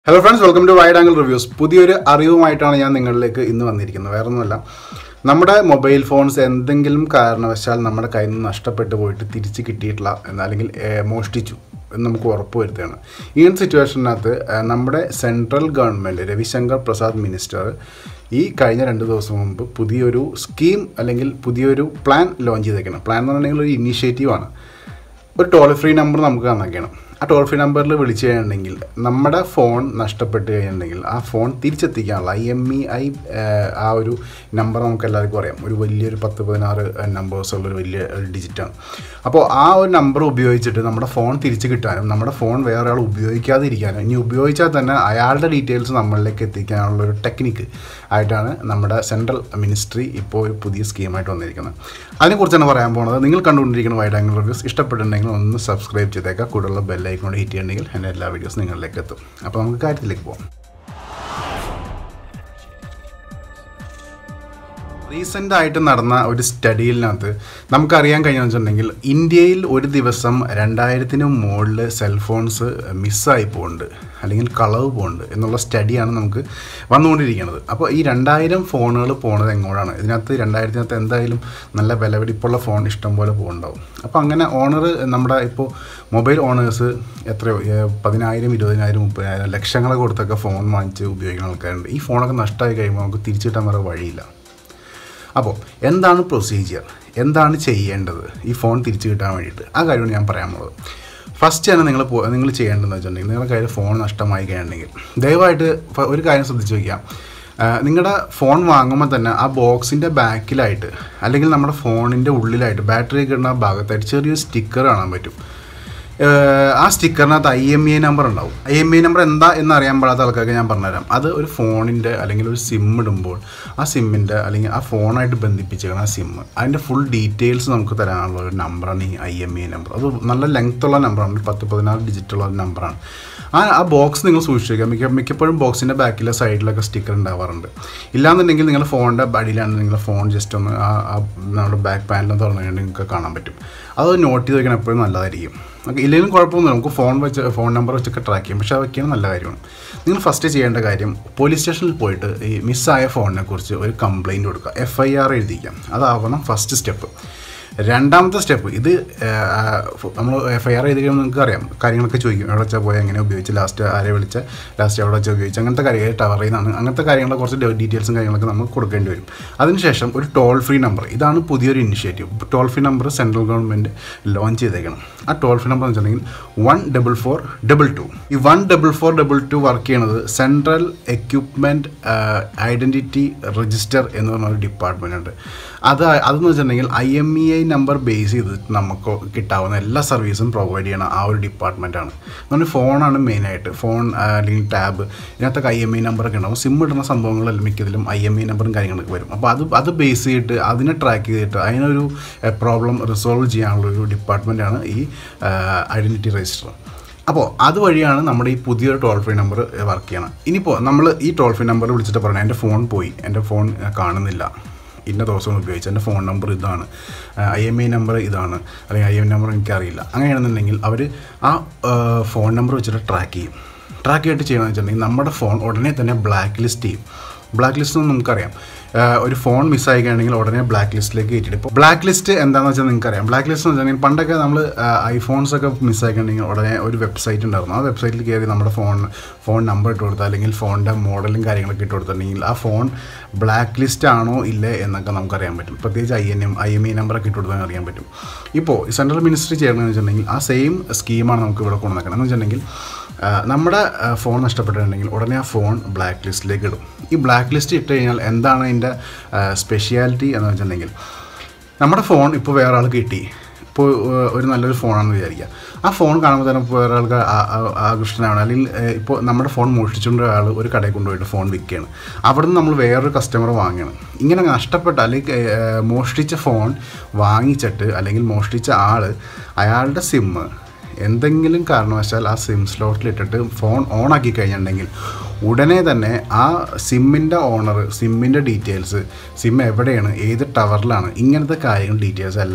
hello friends welcome to wide angle reviews പുതിയൊരു അറിവുമായിട്ടാണ് ഞാൻ നിങ്ങളിലേക്ക് ഇന്ന് വന്നിരിക്കുന്നത് വേറെ ഒന്നുമല്ല നമ്മുടെ മൊബൈൽ ഫോൺസ് എന്തെങ്കിലും കാരണവശാൽ നമ്മുടെ കയ്യിൽ നിന്ന് നഷ്ടപ്പെട്ടു പോയിട്ട് തിരിച്ച് കിട്ടിയിട്ടില്ല എന്ന് അല്ലെങ്കിൽ ഏഹ്, മോഷ്ടിച്ചു എന്ന് നമുക്ക് ഉറപ്പ് വരുത്തുകയാണ് ഈ ഒരു സിറ്റുവേഷനകത്ത് ഏഹ്, നമ്മുടെ central government Ravishankar Prasad minister ഈ കഴിഞ്ഞ രണ്ട് ദിവസം മുമ്പ് പുതിയൊരു സ്കീം അല്ലെങ്കിൽ പുതിയൊരു പ്ലാൻ ലോഞ്ച് ചെയ്തേക്കണം പ്ലാൻ എന്ന് പറഞ്ഞിട്ടുണ്ടെങ്കിൽ ഒരു ഇനീഷ്യേറ്റീവാണ് ഒരു ടോൾ ഫ്രീ നമ്പർ നമുക്ക് തന്നേക്കണം ആ ടോൾ ഫ്രീ നമ്പറിൽ വിളിച്ചു കഴിഞ്ഞിട്ടുണ്ടെങ്കിൽ നമ്മുടെ ഫോൺ നഷ്ടപ്പെട്ട് കഴിഞ്ഞിട്ടുണ്ടെങ്കിൽ ആ ഫോൺ തിരിച്ചെത്തിക്കാനുള്ള ഐ എം ഇ ഐ ആ ഒരു നമ്പർ നമുക്ക് എല്ലാവർക്കും അറിയാം ഒരു വലിയൊരു പത്ത് പതിനാറ് നമ്പേഴ്സ് ഉള്ളൊരു വലിയ ഒരു ഡിജിറ്റാണ് അപ്പോൾ ആ ഒരു നമ്പർ ഉപയോഗിച്ചിട്ട് നമ്മുടെ ഫോൺ തിരിച്ച് കിട്ടാനും നമ്മുടെ ഫോൺ വേറെ ആൾ ഉപയോഗിക്കാതിരിക്കാനും ഇനി ഉപയോഗിച്ചാൽ തന്നെ അയാളുടെ ഡീറ്റെയിൽസ് നമ്മളിലേക്ക് എത്തിക്കാനുള്ള ഒരു ടെക്നിക്ക് ആയിട്ടാണ് നമ്മുടെ സെൻട്രൽ മിനിസ്ട്രി ഇപ്പോൾ ഒരു പുതിയ സ്കീമായിട്ട് വന്നിരിക്കുന്നത് അതിനെക്കുറിച്ചാണ് പറയാൻ പോകുന്നത് നിങ്ങൾ കണ്ടുകൊണ്ടിരിക്കുന്ന വൈഡ് ആംഗിൾ റിവ്യൂസ് ഇഷ്ടപ്പെട്ടിട്ടുണ്ടെങ്കിൽ ഒന്ന് സബ്സ്ക്രൈബ് ചെയ്തേക്കാം കൂടുതലുള്ള ബെല്ലൈക്കോണ്ട് ഹിറ്റ് ചെയ്യണമെങ്കിൽ എൻ്റെ എല്ലാ വീഡിയോസും നിങ്ങളിലേക്ക് എത്തും അപ്പോൾ നമുക്ക് കാര്യത്തിലേക്ക് പോകാം റീസെൻ്റ് ആയിട്ട് നടന്ന ഒരു സ്റ്റഡിയിനകത്ത് നമുക്കറിയാൻ കഴിഞ്ഞതെന്ന് വെച്ചിട്ടുണ്ടെങ്കിൽ ഇന്ത്യയിൽ ഒരു ദിവസം രണ്ടായിരത്തിന് മുകളിൽ സെൽഫോൺസ് മിസ്സായി പോകുന്നുണ്ട് അല്ലെങ്കിൽ കളവ് പോകുന്നുണ്ട് എന്നുള്ള സ്റ്റഡിയാണ് നമുക്ക് വന്നുകൊണ്ടിരിക്കുന്നത് അപ്പോൾ ഈ രണ്ടായിരം ഫോണുകൾ പോകുന്നത് എങ്ങോട്ടാണ് ഇതിനകത്ത് രണ്ടായിരത്തിനകത്ത് എന്തായാലും നല്ല വിലപിടിപ്പുള്ള ഫോൺ ഇഷ്ടംപോലെ പോകുന്നുണ്ടാവും അപ്പോൾ അങ്ങനെ ഓണർ നമ്മുടെ ഇപ്പോൾ മൊബൈൽ ഓണേഴ്സ് എത്രയോ ഏഹ് പതിനായിരം ഇരുപതിനായിരം മുപ്പതിനായിരം ലക്ഷങ്ങൾ കൊടുത്തൊക്കെ ഫോൺ വാങ്ങിച്ച് ഉപയോഗിക്കുന്ന ആൾക്കാരുണ്ട് ഈ ഫോണൊക്കെ നഷ്ടമായി കഴിയുമ്പോൾ നമുക്ക് തിരിച്ചു കിട്ടാൻ വേറെ വഴിയില്ല അപ്പോൾ എന്താണ് പ്രൊസീജിയർ എന്താണ് ചെയ്യേണ്ടത് ഈ ഫോൺ തിരിച്ചു കിട്ടാൻ വേണ്ടിയിട്ട് ആ കാര്യമാണ് ഞാൻ പറയാൻ പോകുന്നത് ഫസ്റ്റ് തന്നെ നിങ്ങൾ പോ നിങ്ങൾ ചെയ്യേണ്ടതെന്ന് വെച്ചിട്ടുണ്ടെങ്കിൽ നിങ്ങളുടെ കയ്യിൽ ഫോൺ നഷ്ടമായി കഴിഞ്ഞിട്ടുണ്ടെങ്കിൽ ദയവായിട്ട് ഫ- ഒരു കാര്യം ശ്രദ്ധിച്ച് വയ്ക്കുക നിങ്ങളുടെ ഫോൺ വാങ്ങുമ്പോൾ തന്നെ ആ ബോക്സിൻ്റെ ബാക്കിലായിട്ട് അല്ലെങ്കിൽ നമ്മുടെ ഫോണിൻ്റെ ഉള്ളിലായിട്ട് ബാറ്ററി കിട്ടുന്ന ഭാഗത്തായിട്ട് ചെറിയൊരു സ്റ്റിക്കർ കാണാൻ പറ്റും ഏഹ് ആ സ്റ്റിക്കറിനകത്ത് ഐ എം ഇ നമ്പർ ഉണ്ടാവും ഐ എം ഇ നമ്പർ എന്താ എന്ന് അറിയാൻ പാടാത്ത ആൾക്കാർക്ക് ഞാൻ പറഞ്ഞുതരാം അത് ഒരു ഫോണിൻ്റെ അല്ലെങ്കിൽ ഒരു സിം ഇടുമ്പോൾ ആ സിമ്മിൻ്റെ അല്ലെങ്കിൽ ആ ഫോണായിട്ട് ബന്ധിപ്പിച്ചേക്കണം ആ സിം അതിൻ്റെ ഫുൾ ഡീറ്റെയിൽസ് നമുക്ക് തരാനുള്ള ഒരു നമ്പറാണ് ഈ ഐ എം ഇ നമ്പർ അത് നല്ല ലെങ്ത് ഉള്ള നമ്പറാണ് ഒരു പത്ത് പതിനാറ് ഡിജിറ്റ് ഉള്ള ഒരു നമ്പറാണ് ആ ആ ബോക്സ് നിങ്ങൾ സൂക്ഷിക്കുക മിക്ക മിക്കപ്പോഴും ബോക്സിൻ്റെ ബാക്കിലെ സൈഡിലൊക്കെ സ്റ്റിക്കർ ഉണ്ടാവാറുണ്ട് ഇല്ലാന്നുണ്ടെങ്കിൽ നിങ്ങളുടെ ഫോണിൻ്റെ അടിയിലാണ് നിങ്ങളുടെ ഫോൺ ജസ്റ്റ് ഒന്ന് ആ ആ നമ്മുടെ ബാക്ക് പാനലും തുറന്നു കഴിഞ്ഞാൽ നിങ്ങൾക്ക് കാണാൻ പറ്റും അത് നോട്ട് ചെയ്ത് വെക്കണം എപ്പോഴും നല്ലതായിരിക്കും ഓക്കെ ഇല്ലെങ്കിലും കുഴപ്പമൊന്നുമില്ല നമുക്ക് ഫോൺ വെച്ച് ഫോൺ നമ്പർ വെച്ചൊക്കെ ട്രാക്ക് ചെയ്യാം പക്ഷേ അതൊക്കെയാണ് നല്ല കാര്യമാണ് നിങ്ങൾ ഫസ്റ്റ് ചെയ്യേണ്ട കാര്യം പോലീസ് സ്റ്റേഷനിൽ പോയിട്ട് ഈ മിസ്സായ ഫോണിനെ കുറിച്ച് ഒരു കംപ്ലയിൻറ്റ് കൊടുക്കുക എഫ് ഐ ആർ എഴുതിക്കാം അതാവണം ഫസ്റ്റ് സ്റ്റെപ്പ് രണ്ടാമത്തെ സ്റ്റെപ്പ് ഇത് നമ്മൾ എഫ് ഐ ആർ ചെയ്ത് കഴിയുമ്പോൾ നിങ്ങൾക്ക് അറിയാം കാര്യങ്ങളൊക്കെ ചോദിക്കും എവിടെ വെച്ചാൽ പോയാൽ എങ്ങനെ ഉപയോഗിച്ച് ലാസ്റ്റ് ആരെ വിളിച്ച ലാസ്റ്റ് എവിടെ വെച്ചാൽ ഉപയോഗിച്ച് അങ്ങനത്തെ കാര്യങ്ങൾ ടവർ ചെയ്യുന്നതാണ് അങ്ങനത്തെ കാര്യങ്ങളെ കുറച്ച് ഡീറ്റെയിൽസും കാര്യങ്ങളൊക്കെ നമുക്ക് കൊടുക്കേണ്ടി വരും അതിനുശേഷം ഒരു ടോൾ ഫ്രീ നമ്പർ ഇതാണ് പുതിയൊരു initiative toll free number central government launch ചെയ്തേക്കണം ആ ടോൾ ഫ്രീ നമ്പർ എന്ന് വെച്ചിട്ടുണ്ടെങ്കിൽ one double four double two ഈ one double four double two work ചെയ്യണത് സെൻട്രൽ എക്യുപ്മെൻറ്റ് ഐഡൻറ്റിറ്റി രജിസ്റ്റർ എന്ന് പറഞ്ഞ ഒരു ഡിപ്പാർട്ട്മെൻ്റ് ഉണ്ട് അത് അതെന്ന് വെച്ചിട്ടുണ്ടെങ്കിൽ I M E I number base ചെയ്ത് നമുക്ക് കിട്ടാവുന്ന എല്ലാ സർവീസും പ്രൊവൈഡ് ചെയ്യണ ആ ഒരു ഡിപ്പാർട്ട്മെൻറ്റാണ് എന്ന് ഫോണാണ് മെയിനായിട്ട് ഫോൺ അല്ലെങ്കിൽ ടാബ് ഇതിനകത്തൊക്കെ ഐ എം ഐ നമ്പറൊക്കെ ഉണ്ടാവും സിം ഇടുന്ന സംഭവങ്ങളെല്ലാം മിക്കതിലും ഐ എം ഐ നമ്പറും കാര്യങ്ങളൊക്കെ വരും അപ്പോൾ അത് അത് ബേസ് ചെയ്തിട്ട് അതിനെ ട്രാക്ക് ചെയ്തിട്ട് അതിനൊരു പ്രോബ്ലം റിസോൾവ് ചെയ്യാനുള്ള ഒരു ഡിപ്പാർട്ട്മെൻറ്റാണ് ഈ ഐഡൻറ്റിറ്റി രജിസ്റ്റർ അപ്പോൾ അതുവഴിയാണ് നമ്മുടെ ഈ പുതിയൊരു ടോൾ ഫ്രീ നമ്പർ വർക്ക് ചെയ്യണം ഇനിയിപ്പോൾ നമ്മൾ ഈ ടോൾ ഫ്രീ നമ്പർ വിളിച്ചിട്ട് പറയണം എൻ്റെ ഫോൺ പോയി എൻ്റെ ഫോൺ കാണുന്നില്ല ഇന്ന ദിവസം ഉപയോഗിച്ച് എൻ്റെ ഫോൺ നമ്പർ ഇതാണ് ഐ എം ഐ നമ്പർ ഇതാണ് അല്ലെങ്കിൽ ഐ എം നമ്പർ എനിക്കറിയില്ല അങ്ങനെയാണെന്നുണ്ടെങ്കിൽ അവർ ആ ഫോൺ നമ്പർ വെച്ചിട്ട് ട്രാക്ക് ചെയ്യും ട്രാക്ക് ചെയ്തിട്ട് ചെയ്യണമെന്ന് വെച്ചിട്ടുണ്ടെങ്കിൽ നമ്മുടെ ഫോൺ ഉടനെ തന്നെ ബ്ലാക്ക് ലിസ്റ്റ് ചെയ്യും ബ്ലാക്ക് ലിസ്റ്റ് എന്ന് നമുക്കറിയാം ആഹ് ഒരു ഫോൺ മിസ്സായി കഴിഞ്ഞാൽ ഉടനെ ബ്ലാക്ക് ലിസ്റ്റിലേക്ക് കയറ്റിയിട്ട് ഇപ്പോൾ ബ്ലാക്ക് ലിസ്റ്റ് എന്താണെന്ന് വെച്ചാൽ നിങ്ങൾക്കറിയാം ബ്ലാക്ക് ലിസ്റ്റ് എന്ന് വെച്ചിട്ടുണ്ടെങ്കിൽ പണ്ടൊക്കെ നമ്മൾ ഐഫോൺസ് ഒക്കെ മിസ്സായി കഴിഞ്ഞാൽ ഉടനെ ഒരു വെബ്സൈറ്റ് ഉണ്ടായിരുന്നു ആ വെബ്സൈറ്റിൽ കയറി നമ്മുടെ ഫോൺ ഫോൺ നമ്പർ ഇട്ട് കൊടുത്താൽ അല്ലെങ്കിൽ ഫോണിൻ്റെ മോഡലും കാര്യങ്ങളൊക്കെ ഇട്ട് കൊടുത്തിട്ടുണ്ടെങ്കിൽ ആ ഫോൺ ബ്ലാക്ക് ലിസ്റ്റ് ആണോ ഇല്ലേ എന്നൊക്കെ നമുക്കറിയാൻ പറ്റും പ്രത്യേകിച്ച് I N M I M E നമ്പറൊക്കെ ഇട്ട് കൊടുത്താൽ അറിയാൻ പറ്റും ഇപ്പോൾ സെൻട്രൽ മിനിസ്ട്രി ചെയ്യണമെന്ന് വെച്ചിട്ടുണ്ടെങ്കിൽ ആ സെയിം സ്കീമാണ് നമുക്ക് ഇവിടെ കൊണ്ടുവന്നേക്കണം എന്ന് വെച്ചിട്ടുണ്ടെങ്കിൽ ആ, നമ്മുടെ ആ, ഫോൺ നഷ്ടപ്പെട്ടിട്ടുണ്ടെങ്കിൽ ഉടനെ ആ ഫോൺ ബ്ലാക്ക് ലിസ്റ്റിലേക്ക് ഇടും ഈ ബ്ലാക്ക് ലിസ്റ്റ് ഇട്ട് കഴിഞ്ഞാൽ എന്താണ് അതിൻ്റെ സ്പെഷ്യാലിറ്റി എന്ന് വെച്ചിട്ടുണ്ടെങ്കിൽ നമ്മുടെ ഫോൺ ഇപ്പോൾ വേറെ ആൾ കിട്ടി ഇപ്പോൾ ഏഹ്, ഒരു നല്ലൊരു ഫോണാണെന്ന് വിചാരിക്കുക ആ ഫോൺ കാണുമ്പോൾ തന്നെ ഇപ്പോൾ വേറെ ആൾക്ക് ആ- ആ- ആകൃഷ്ടനാണ് അല്ലെങ്കിൽ ഏഹ്, ഇപ്പോൾ നമ്മുടെ ഫോൺ മോഷ്ടിച്ചുകൊണ്ട് ആൾ ഒരു കടയിൽ കൊണ്ടുപോയിട്ട് ഫോൺ വിൽക്കുകയാണ് അവിടെ നിന്ന് നമ്മൾ വേറൊരു കസ്റ്റമർ വാങ്ങുകയാണ് ഇങ്ങനെ നഷ്ടപ്പെട്ട അല്ലെങ്കിൽ ഏഹ്, മോഷ്ടിച്ച ഫോൺ വാങ്ങിച്ചിട്ട് അല്ലെങ്കിൽ മോഷ്ടിച്ച ആൾ അയാളുടെ സിമ്മ് എന്തെങ്കിലും കാരണവശാൽ ആ സിം സ്ലോട്ടിൽ ഇട്ടിട്ട് ഫോൺ ഓൺ ആക്കി കഴിഞ്ഞിട്ടുണ്ടെങ്കിൽ ഉടനെ തന്നെ ആ സിമ്മിൻ്റെ ഓണർ സിമ്മിൻ്റെ ഡീറ്റെയിൽസ് സിം എവിടെയാണ് ഏത് ടവറിലാണ് ഇങ്ങനത്തെ കാര്യങ്ങൾ ഡീറ്റെയിൽസ് എല്ലാം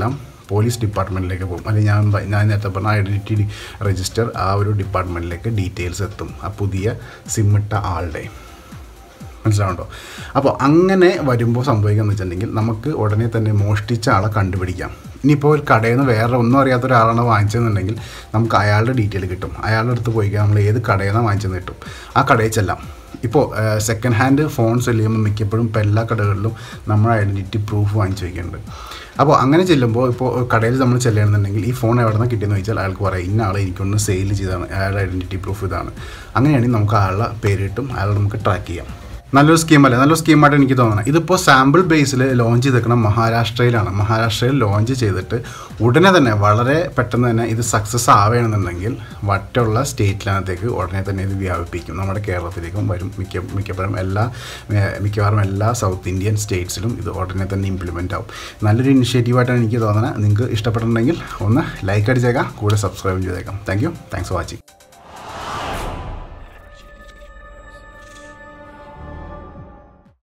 പോലീസ് ഡിപ്പാർട്ട്മെൻറ്റിലേക്ക് പോകും അല്ലെങ്കിൽ ഞാൻ പ- ഞാൻ നേരത്തെ പറഞ്ഞ ഐഡൻറ്റിറ്റി രജിസ്റ്റർ ആ ഒരു ഡിപ്പാർട്ട്മെൻറ്റിലേക്ക് ഡീറ്റെയിൽസ് എത്തും ആ പുതിയ സിമ്മിട്ട ആളുടെ മനസ്സിലാവുണ്ടോ അപ്പോൾ അങ്ങനെ വരുമ്പോൾ സംഭവിക്കുകയെന്ന് വെച്ചിട്ടുണ്ടെങ്കിൽ നമുക്ക് ഉടനെ തന്നെ മോഷ്ടിച്ച ആളെ കണ്ടുപിടിക്കാം ഇനിയിപ്പോൾ ഒരു കടയിൽ നിന്ന് വേറെ ഒന്നും അറിയാത്ത ഒരാളാണ് വാങ്ങിച്ചതെന്നുണ്ടെങ്കിൽ നമുക്ക് അയാളുടെ ഡീറ്റെയിൽ കിട്ടും അയാളുടെ അടുത്ത് പോയി കഴിഞ്ഞാൽ നമ്മൾ ഏത് കടയിൽ നിന്നാണ് വാങ്ങിച്ചതെന്ന് കിട്ടും ആ കടയിൽ ചെല്ലാം ഇപ്പോൾ സെക്കൻഡ് ഹാൻഡ് ഫോൺ സെല് ചെയ്യുമ്പോൾ മിക്കപ്പോഴും ഇപ്പോൾ എല്ലാ കടകളിലും നമ്മൾ ഐഡൻറ്റിറ്റി പ്രൂഫ് വാങ്ങിച്ചു വയ്ക്കുന്നുണ്ട് അപ്പോൾ അങ്ങനെ ചെല്ലുമ്പോൾ ഇപ്പോൾ കടയിൽ നമ്മൾ ചെല്ലണമെന്നുണ്ടെങ്കിൽ ഈ ഫോൺ എവിടെ നിന്ന് കിട്ടിയെന്ന് ചോദിച്ചാൽ അയാൾക്ക് പറയാം ഇന്ന ആളെ എനിക്കൊന്ന് സെയിൽ ചെയ്തതാണ് അയാളുടെ ഐഡൻറ്റിറ്റി പ്രൂഫ് ഇതാണ് അങ്ങനെയാണെങ്കിൽ നമുക്ക് അയാളുടെ പേര് കിട്ടും അയാളെ നമുക്ക് ട്രാക്ക് ചെയ്യാം നല്ലൊരു സ്കീമല്ലേ നല്ലൊരു സ്കീമായിട്ട് എനിക്ക് തോന്നുന്നത് ഇതിപ്പോൾ സാമ്പിൾ ബേസിൽ ലോഞ്ച് ചെയ്തേക്കണം മഹാരാഷ്ട്രയിലാണ് മഹാരാഷ്ട്രയിൽ ലോഞ്ച് ചെയ്തിട്ട് ഉടനെ തന്നെ വളരെ പെട്ടെന്ന് തന്നെ ഇത് സക്സസ് ആവുകയാണെന്നുണ്ടെങ്കിൽ മറ്റുള്ള സ്റ്റേറ്റിനകത്തേക്ക് ഉടനെ തന്നെ ഇത് വ്യാപിപ്പിക്കും നമ്മുടെ കേരളത്തിലേക്കും വരും മിക്ക മിക്കപ്പോഴും എല്ലാ ഏർ മിക്കവാറും എല്ലാ സൗത്ത് ഇന്ത്യൻ സ്റ്റേറ്റ്സിലും ഇത് ഉടനെ തന്നെ ഇംപ്ലിമെൻ്റ് ആവും നല്ലൊരു ഇനിഷ്യേറ്റീവായിട്ടാണ് എനിക്ക് തോന്നുന്നത് നിങ്ങൾക്ക് ഇഷ്ടപ്പെട്ടിട്ടുണ്ടെങ്കിൽ ഒന്ന് ലൈക്ക് അടിച്ചേക്കാം കൂടെ സബ്സ്ക്രൈബ് ചെയ്തേക്കാം thank you thanks for watching